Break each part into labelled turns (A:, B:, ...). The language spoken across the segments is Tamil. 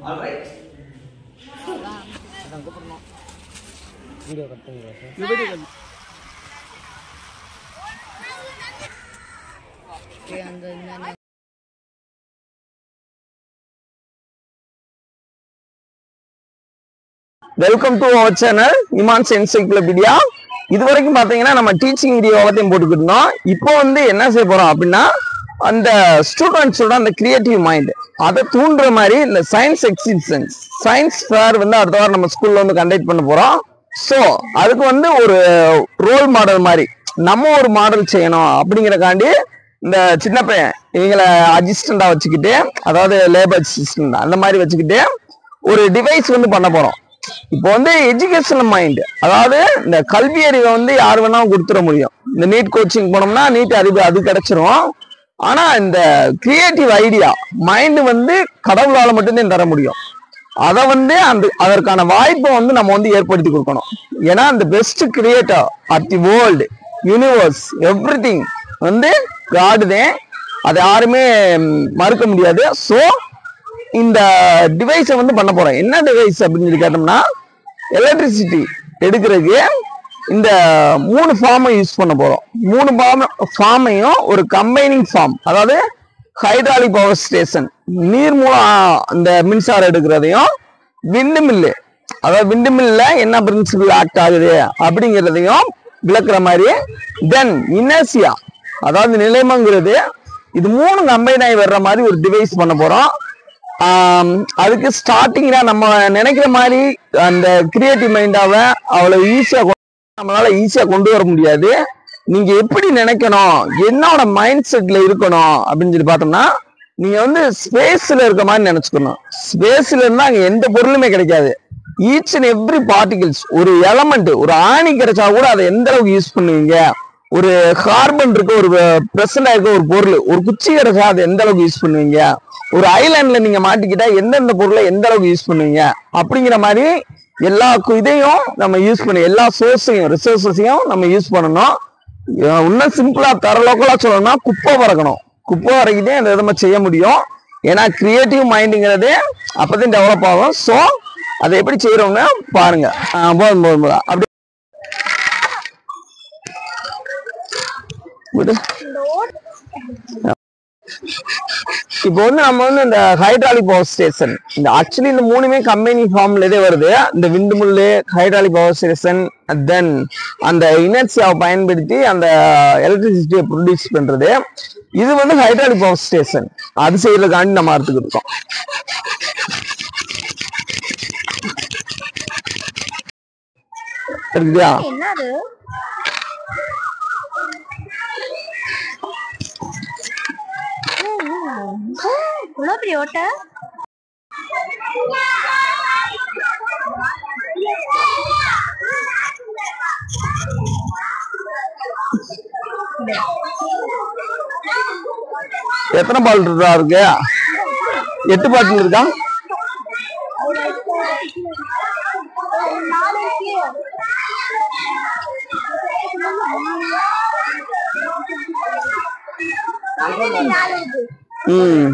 A: ஆல்ரைட்
B: வீடியோ கட் பண்ணிடுறேன் சார்
C: அந்த இந்த
A: வெல்கம் டு அவர் சேனல் இமான்ஸ் என்சைக்ளோபீடியா இது வரைக்கும் பாத்தீங்கன்னா நம்ம டீச்சிங் வீடியோ எல்லாத்தையும் போட்டுக்கிட்டு இருந்தோம் இப்போ வந்து என்ன செய்ய போறோம் அப்படின்னா அந்த ஸ்டூடெண்ட்ஸோட அந்த கிரியேட்டிவ் மைண்ட் அதை தூண்டுற மாதிரி இந்த சயின்ஸ் எக்ஸிபிஷன்ஸ் சயின்ஸ் ஃபேர் வந்து அடுத்த வாரம் நம்ம ஸ்கூல்ல வந்து கண்டக்ட் பண்ண போறோம் ஸோ அதுக்கு வந்து ஒரு ரோல் மாடல் மாதிரி நம்ம ஒரு மாடல் செய்யணும் அப்படிங்கறக்காண்டி இந்த சின்ன பையன் இவங்களை அசிஸ்டண்டா வச்சுக்கிட்டு அதாவது லேபர் அசிஸ்டன்ட் அந்த மாதிரி வச்சுக்கிட்டு ஒரு டிவைஸ் வந்து பண்ண போறோம் இப்போ வந்து எஜுகேஷனல் மைண்ட் அதாவது இந்த கல்வி அறிவை வந்து யார் வேணாலும் கொடுத்துட முடியும் இந்த நீட் கோச்சிங் போனோம்னா நீட் அறிவு அது கிடைச்சிரும் ஆனா இந்த கிரியேட்டிவ் ஐடியா மைண்ட் வந்து கடவுளால மட்டும்தான் தர முடியும் அதை வந்து அந்த அதற்கான வாய்ப்பை வந்து நம்ம வந்து ஏற்படுத்தி கொடுக்கணும் ஏன்னா அந்த best creator at the world universe every வந்து காடு தான் அதை யாருமே ம், மறுக்க முடியாது ஸோ இந்த டிவைஸை வந்து பண்ண போறோம் என்ன டிவைஸ் அப்படின்னு சொல்லி கேட்டோம்னா எலக்ட்ரிசிட்டி எடுக்கிறதுக்கு இந்த மூணு ஃபார்மை யூஸ் பண்ண போறோம் மூணு ஃபார்ம் ஃபார்மையும் ஒரு கம்பைனிங் ஃபார்ம் அதாவது ஹைட்ராலிக் பவர் ஸ்டேஷன் நீர் மூலம் இந்த மின்சாரம் எடுக்கிறதையும் விண்டு மில்லு அதாவது விண்டு மில்ல என்ன பிரின்சிபல் ஆக்ட் ஆகுது அப்படிங்கிறதையும் விளக்குற மாதிரி தென் இனர்சியா அதாவது நிலைமங்கிறது இது மூணு கம்பைன் ஆகி வர்ற மாதிரி ஒரு டிவைஸ் பண்ண போறோம் ஆம், அதுக்கு ஸ்டார்டிங்ல நம்ம நினைக்கிற மாதிரி அந்த கிரியேட்டிவ் மைண்டாவை அவ்வளவு ஈஸியா நம்மளால ஈஸியா கொண்டு வர முடியாது நீங்க எப்படி நினைக்கணும் என்னோட மைண்ட் செட்ல இருக்கணும் அப்படின்னு சொல்லி பார்த்தோம்னா நீங்க வந்து ஸ்பேஸ்ல இருக்க மாதிரி நினைச்சுக்கணும் ஸ்பேஸ்ல இருந்தா அங்க எந்த பொருளுமே கிடைக்காது ஈச் அண்ட் எவ்ரி பார்ட்டிகிள்ஸ் ஒரு எலமெண்ட் ஒரு ஆணி கிடைச்சா கூட அதை எந்த அளவுக்கு யூஸ் பண்ணுவீங்க ஒரு கார்பன் இருக்க ஒரு பிரசன்ட் இருக்க ஒரு பொருள் ஒரு குச்சி கிடைச்சா அதை எந்த அளவுக்கு யூஸ் பண்ணுவீங்க ஒரு ஐலாண்ட்ல நீங்க மாட்டிக்கிட்டா எந்தெந்த பொருளை எந்த அளவுக்கு யூஸ் பண்ணுவீங்க அப்படிங்கிற மாதிரி எல்லா கு- இதையும் நம்ம யூஸ் பண்ணி எல்லா சோர்ஸையும் ரிசோர்ஸஸையும் நம்ம யூஸ் பண்ணணும் அஹ் இன்னும் சிம்பிளா தர லோக்கலா சொல்லணும்னா குப்பை பறக்கணும் குப்பை வரைக்குதே இந்த நம்ம செய்ய முடியும் ஏன்னா கிரியேட்டிவ் மைண்டுங்கிறது அப்பதான் டெவலப் ஆகும் ஸோ அதை எப்படி செய்யறோம்னு பாருங்க அஹ் போதும் போதும் போதும் அப்படி விடு. இப்போ வந்து நம்ம வந்து இந்த ஹைட்ராலிக் பவர் ஸ்டேஷன் இந்த ஆக்சுவலி இந்த மூணுமே கம்பெனி ஃபார்ம்ல இதே வருது இந்த விண்டு முள்ளு ஹைட்ராலிக் பவர் ஸ்டேஷன் தென் அந்த இனர்சியாவை பயன்படுத்தி அந்த எலக்ட்ரிசிட்டியை ப்ரொடியூஸ் பண்றது இது வந்து ஹைட்ராலிக் பவர் ஸ்டேஷன் அது செய்யறதுக்காண்டி நம்ம அறுத்துக்கிட்டு இருக்கோம் இருக்குதா
C: என்னது இவ்வளோ பெரிய ஓட்டை
A: எத்தனை பால் இருக்கா இருக்கு எட்டு பாட்டில் இருக்கா ம்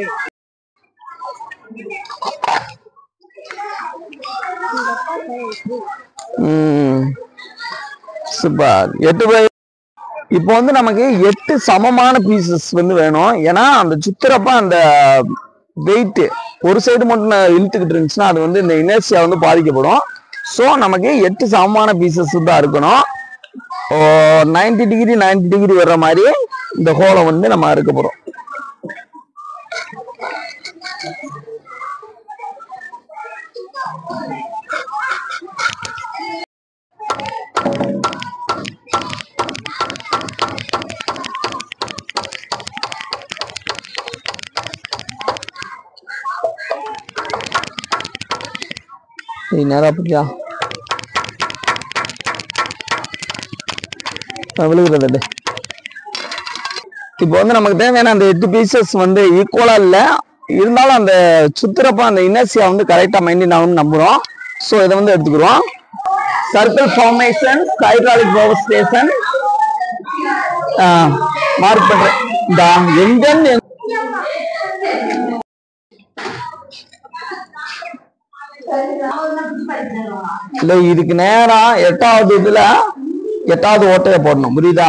A: ம் சூப்பர் எட்டு பை இப்போ வந்து நமக்கு எட்டு சமமான பீசஸ் வந்து வேணும் ஏன்னா அந்த சுத்துறப்ப அந்த வெயிட் ஒரு சைடு மட்டும் நான் இழுத்துக்கிட்டு இருந்துச்சுன்னா அது வந்து இந்த இனர்சியா வந்து பாதிக்கப்படும் ஸோ நமக்கு எட்டு சமமான பீசஸ் தான் இருக்கணும் ஓ நைன்டி டிகிரி 90 டிகிரி வர்ற மாதிரி இந்த ஹோலை வந்து நம்ம அறுக்க போறோம் நீ நேரா அப்படியா விழுகிறது இப்போ வந்து நமக்கு தேவையான அந்த எட்டு பீசஸ் வந்து ஈக்குவலா இல்ல இருந்தாலும் அந்த சுத்துறப்ப அந்த இனர்சியா வந்து கரெக்டா மெயின்டைன் ஆகும்னு நம்புறோம் ஸோ இதை வந்து எடுத்துக்கிறோம் circle formation hydraulic power station mark பண்றேன் இந்த எங்கன்னு இல்ல இதுக்கு நேரா எட்டாவது இதுல எட்டாவது ஓட்டைய போடணும் புரியுதா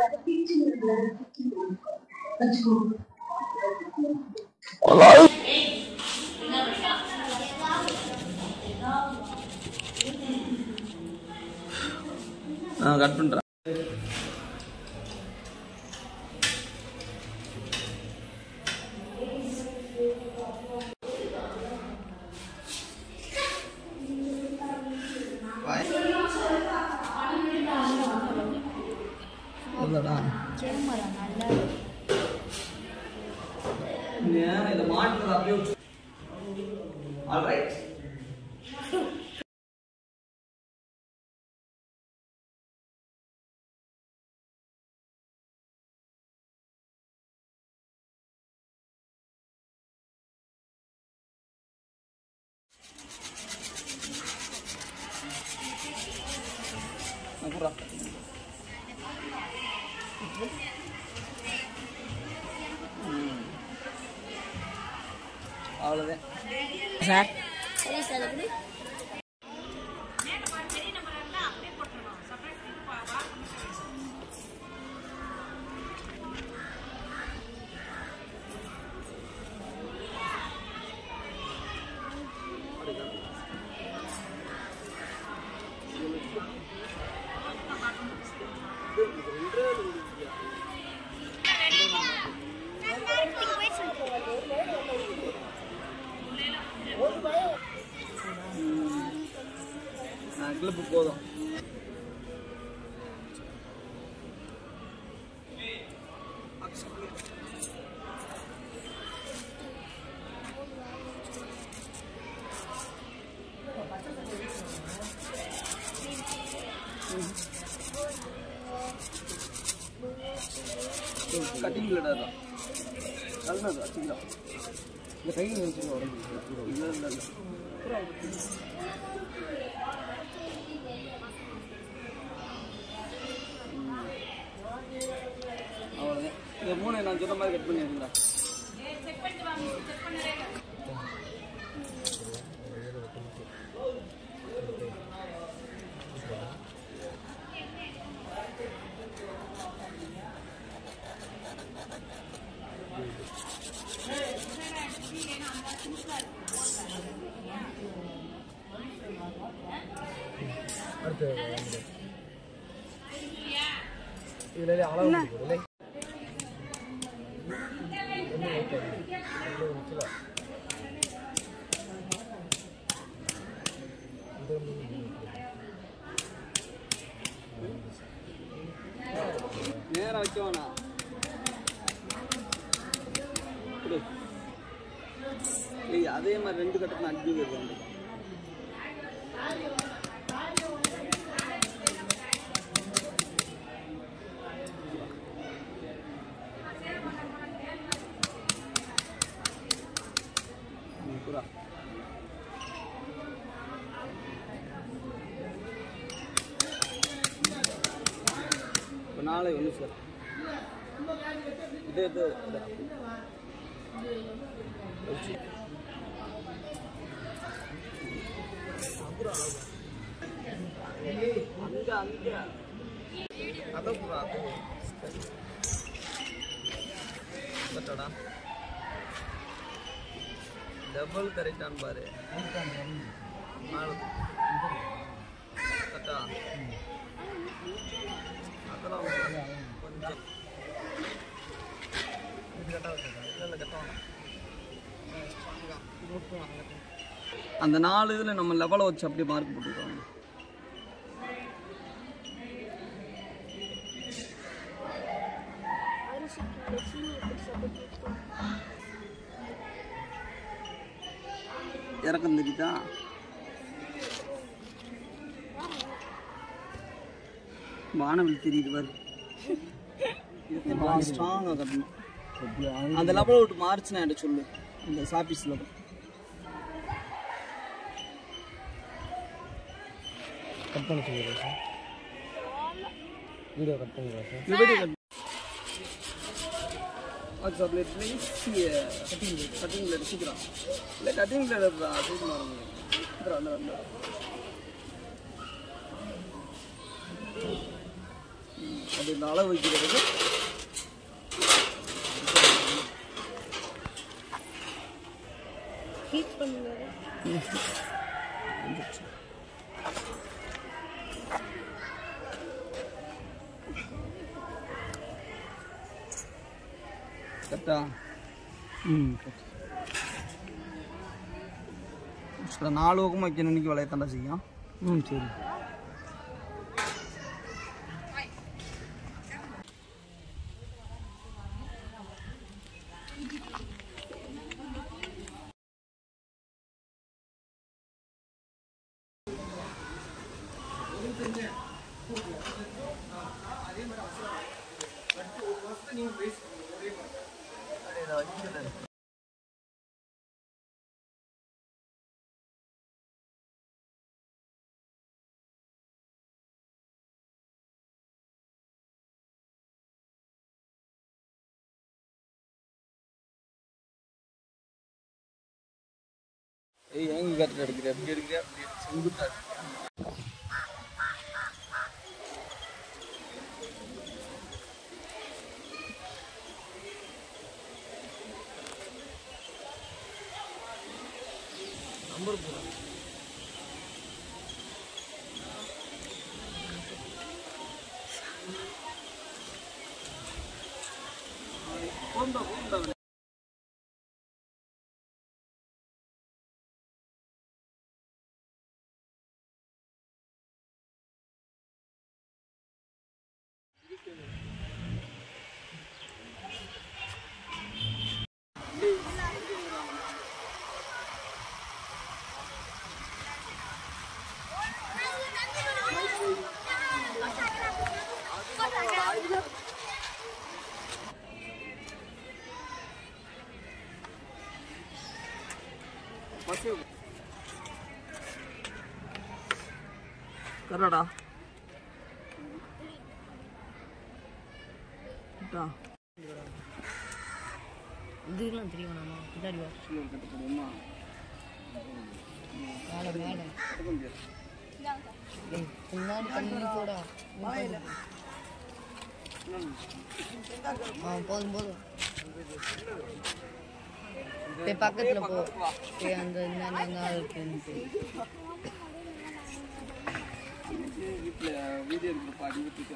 A: அதாவது கட் பண்றேன் இதை மாட்டுறது அப்படியே ஆல்ரைட் அவ்வளோதான்
C: சார்
A: கிளிப்பு போதும் கட்டிங் பிளேட் அதான் நல்லது வச்சுக்கலாம்
B: இந்த கையில் வச்சுருக்க உடம்பு
A: இல்லை இல்லை இல்லை அவ்வளோதான் இந்த மூணு நான் சொன்ன மாதிரி கட் பண்ணிடுங்களா
B: அடுத்து இதில் அளவு கொடுக்குது இல்லை ஒன்று வைக்காது ஒன்று வச்சுல இது வந்து
A: நேரம் வைக்க வேணாம் கொடு. ஏய் அதே மாதிரி ரெண்டு கட்டத்தில் அடி வருவாங்க புறா இப்போ நாளை ஒன்று சார் இது இது இது. வச்சு. அங்க அங்க அதான் புறா அது பட்டடா டபுள் கரெக்டான்னு பாரு நாலு கரெக்டா அதெல்லாம் கொஞ்சம் இல்லை இல்லை கட்ட வேணாம். அந்த நாலு இதில் நம்ம லெவலை வச்சு அப்படியே மார்க் போட்டுருக்கோம் இறக்கம் தெரியுதா வானவில் தெரியுது பாரு ஸ்ட்ராங்காக கட்டணும் அந்த லெவலை விட்டு மாறுச்சுன்னா என்கிட்ட சொல்லு இந்த சாப்பீஸ் லெவல்
B: கட் பண்ண சொல்லிடுறேன் சார் வீடியோ கட் பண்ணிடுறேன் சார்
A: Video cut. வாட்ஸ்அப்ல ப்ளீஸ் கட்டிங் கட்டிங் பிளேட் சீக்கிரம் இல்லை கட்டிங் பிளேட் தூக்கி மாற முடியும் அது இந்த அளவு வைக்கிறது
C: ஹீட் பண்ணுங்க
A: கரெக்டா ம் சில நாலு பக்கம் வைக்கணும் இன்னைக்கு விளைய தண்டா செய்யும் ம் சரி ஏய் எங்க கரெக்டாக எடுக்கிற எப்படி எடுக்கிற அப்படி செங்குத்தா கரெக்டா
C: இதுக்கெல்லாம் தெரியும் நாம பின்னாடி வா மேலே மேலே ஏய், பின்னாடி தண்ணி போடா ஆ போதும் போதும் போய் பக்கத்துல போ போய் அந்த என்னென்ன இருக்குன்ட்டு
A: வீட்டில் வீடியோ எடுக்கிறப்ப அடி விட்டு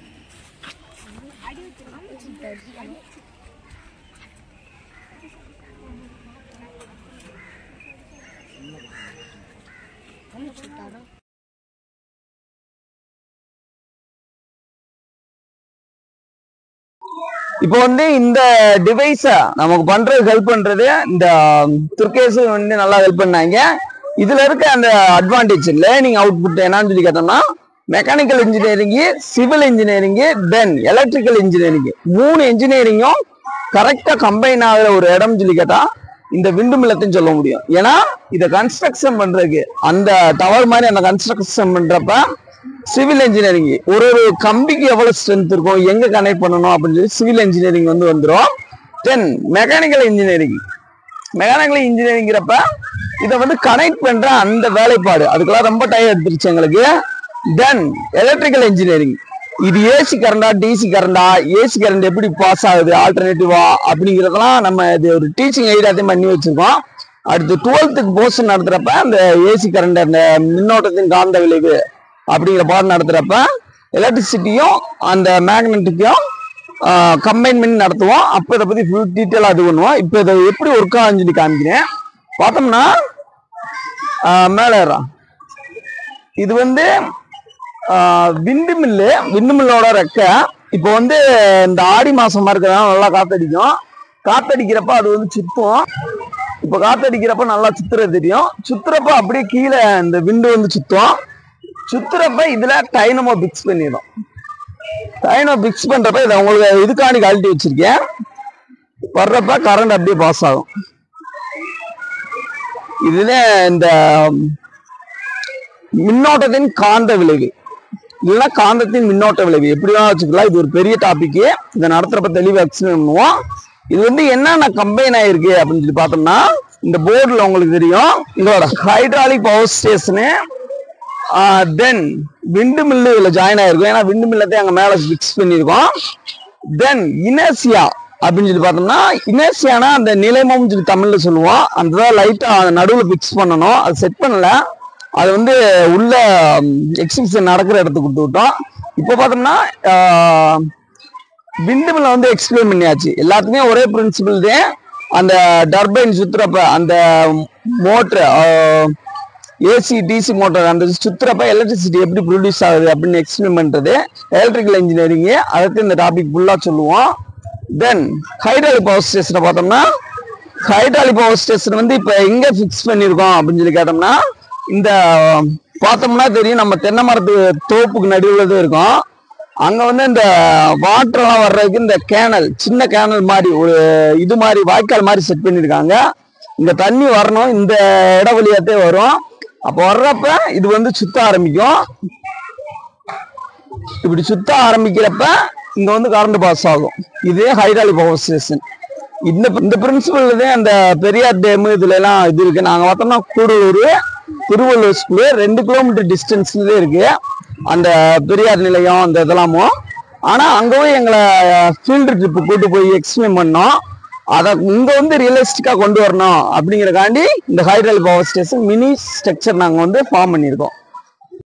A: இப்போ வந்து இந்த டிவைஸ நமக்கு பண்றது ஹெல்ப் பண்றது இந்த துர்கேஸ் வந்து நல்லா ஹெல்ப் பண்ணாங்க இதுல இருக்க அந்த அட்வான்டேஜ் லேர்னிங் அவுட்புட் என்னன்னு சொல்லி கேட்டோம்னா mechanical engineering civil engineering then electrical engineering மூணு இன்ஜினியரிங்கும் கரெக்டா கம்பைன் ஆகுற ஒரு இடம் சொல்லி கேட்டா இந்த விண்டு மில்லத்தையும் சொல்ல முடியும் ஏன்னா இதை கன்ஸ்ட்ரக்ஷன் பண்றதுக்கு அந்த டவர் மாதிரி அந்த கன்ஸ்ட்ரக்ஷன் பண்றப்ப சிவில் இன்ஜினியரிங் ஒரு ஒரு கம்பிக்கு எவ்வளவு ஸ்ட்ரென்த் இருக்கும் எங்க கனெக்ட் பண்ணணும் அப்படின்னு சொல்லி சிவில் இன்ஜினியரிங் வந்து வந்துடும் தென் மெக்கானிக்கல் இன்ஜினியரிங் மெக்கானிக்கல் இன்ஜினியரிங்கிறப்ப இதை வந்து கனெக்ட் பண்ற அந்த வேலைப்பாடு அதுக்கெல்லாம் ரொம்ப டைம் எடுத்துருச்சு எங்களுக்கு தென் எலக்ட்ரிக்கல் இன்ஜினியரிங் இது ஏசி கரண்டா டிசி கரண்டா ஏசி கரண்ட் எப்படி பாஸ் ஆகுது ஆல்டர்னேட்டிவா அப்படிங்கிறதெல்லாம் நம்ம இது ஒரு டீச்சிங் ஐடியாத்தையும் பண்ணி வச்சிருக்கோம் அடுத்து டுவெல்த்துக்கு போர்ஷன் நடத்துறப்ப அந்த ஏசி கரண்ட் அந்த மின்னோட்டத்தின் காந்த விளைவு அப்படிங்கிற பாடம் நடத்துறப்ப எலக்ட்ரிசிட்டியும் அந்த மேக்னெட்டிக்கும் கம்பைன் பண்ணி நடத்துவோம் அப்போ இதை பத்தி ஃபுல் டீட்டெயிலாக இது பண்ணுவோம் இப்போ இதை எப்படி ஒர்க் ஆகுன்னு சொல்லி காமிக்கிறேன் பார்த்தோம்னா ஆஹ் மேலே ஏறான் இது வந்து விண்டு மில்லு விண்டு மில்லோட ரெக்கை இப்போ வந்து இந்த ஆடி மாசமா இருக்கிறதுனால நல்லா காத்தடிக்கும் காத்தடிக்கிறப்ப அது வந்து சுத்தும் இப்போ காத்தடிக்கிறப்ப நல்லா சுத்துறது தெரியும் சுத்துறப்ப அப்படியே கீழே இந்த விண்டு வந்து சுத்தும் சுத்துறப்ப இதுல டைனமோ பிக்ஸ் பண்ணிடும் டைனமோ பிக்ஸ் பண்றப்ப இதை உங்களுக்கு இதுக்காண்டி கழட்டி வச்சிருக்கேன் வர்றப்ப கரண்ட் அப்படியே பாஸ் ஆகும் இதுல இந்த மின்னோட்டத்தின் காந்த விளைவு இல்லைன்னா காந்தத்தின் மின்னோட்ட விளைவு எப்படி வேணா வச்சுக்கலாம் இது ஒரு பெரிய டாபிக் இதை நடத்துறப்ப தெளிவாக எக்ஸ்பிளைன் பண்ணுவோம் இது வந்து என்னென்ன கம்பைன் ஆயிருக்கு அப்படின்னு சொல்லி பார்த்தோம்னா இந்த போர்டில் உங்களுக்கு தெரியும் இதோட hydraulic power station then wind mill இதில் ஜாயின் ஆயிருக்கும் ஏன்னா விண்டு மில்லை தான் அங்கே மேலே ஃபிக்ஸ் பண்ணியிருக்கோம் தென் இனேசியா அப்படின்னு சொல்லி பார்த்தோம்னா இனேசியானா அந்த நிலைமம்னு சொல்லி தமிழ்ல சொல்லுவோம் அந்த தான் லைட்டாக நடுவில் ஃபிக்ஸ் பண்ணணும் அது செட் பண்ணல அது வந்து உள்ள எக்ஸிபிஷன் நடக்கிற இடத்துக்கு விட்டு விட்டோம் இப்போ பார்த்தோம்னா விண்டுமில்ல வந்து எக்ஸ்பிளைன் பண்ணியாச்சு எல்லாத்துக்குமே ஒரே பிரின்சிபிள் தான் அந்த டர்பைன் சுத்துறப்ப அந்த மோட்ரு ஏசி டிசி மோட்டார் அந்த சுத்துறப்ப எலக்ட்ரிசிட்டி எப்படி ப்ரொடியூஸ் ஆகுது அப்படின்னு எக்ஸ்பிளைன் பண்றது எலக்ட்ரிக்கல் இன்ஜினியரிங் அதுக்கு இந்த டாபிக் ஃபுல்லா சொல்லுவோம் தென் ஹைட்ராலிக் பவர் ஸ்டேஷனை பார்த்தோம்னா ஹைட்ராலிக் பவர் ஸ்டேஷன் வந்து இப்போ எங்க ஃபிக்ஸ் பண்ணியிருக்கோம் அப்படின்னு சொல்லி கேட்டோம்னா இந்த பார்த்தோம்னா தெரியும் நம்ம தென்னை மரத்து தோப்புக்கு நடுவில் தான் இருக்கும் அங்க வந்து இந்த வாட்டர் எல்லாம் வர்றதுக்கு இந்த கேனல் சின்ன கேனல் மாதிரி ஒரு இது மாதிரி வாய்க்கால் மாதிரி செட் பண்ணிருக்காங்க இங்க தண்ணி வரணும் இந்த இட வழியாத்தே வரும் அப்ப வர்றப்ப இது வந்து சுத்த ஆரம்பிக்கும் இப்படி சுத்த ஆரம்பிக்கிறப்ப இங்க வந்து கரண்ட் பாஸ் ஆகும் இதே ஹைட்ராலிக் பவர் ஸ்டேஷன் இந்த இந்த பிரின்சிபல் தான் அந்த பெரியார் டேம் இதுல எல்லாம் இது இருக்கு நாங்க பார்த்தோம்னா கூடலூர் திருவள்ளூர் ஸ்கூலு ரெண்டு கிலோமீட்டர் டிஸ்டன்ஸ்ல இருக்கு அந்த பெரியார் நிலையம் அந்த இதெல்லாமும் ஆனா அங்க போய் எங்களை ஃபீல்டு ட்ரிப் கூட்டு போய் எக்ஸ்பிளைன் பண்ணோம் அதை இங்க வந்து ரியலிஸ்டிக்கா கொண்டு வரணும் அப்படிங்கறக்காண்டி இந்த hydel power station mini structure நாங்க வந்து ஃபார்ம் பண்ணியிருக்கோம்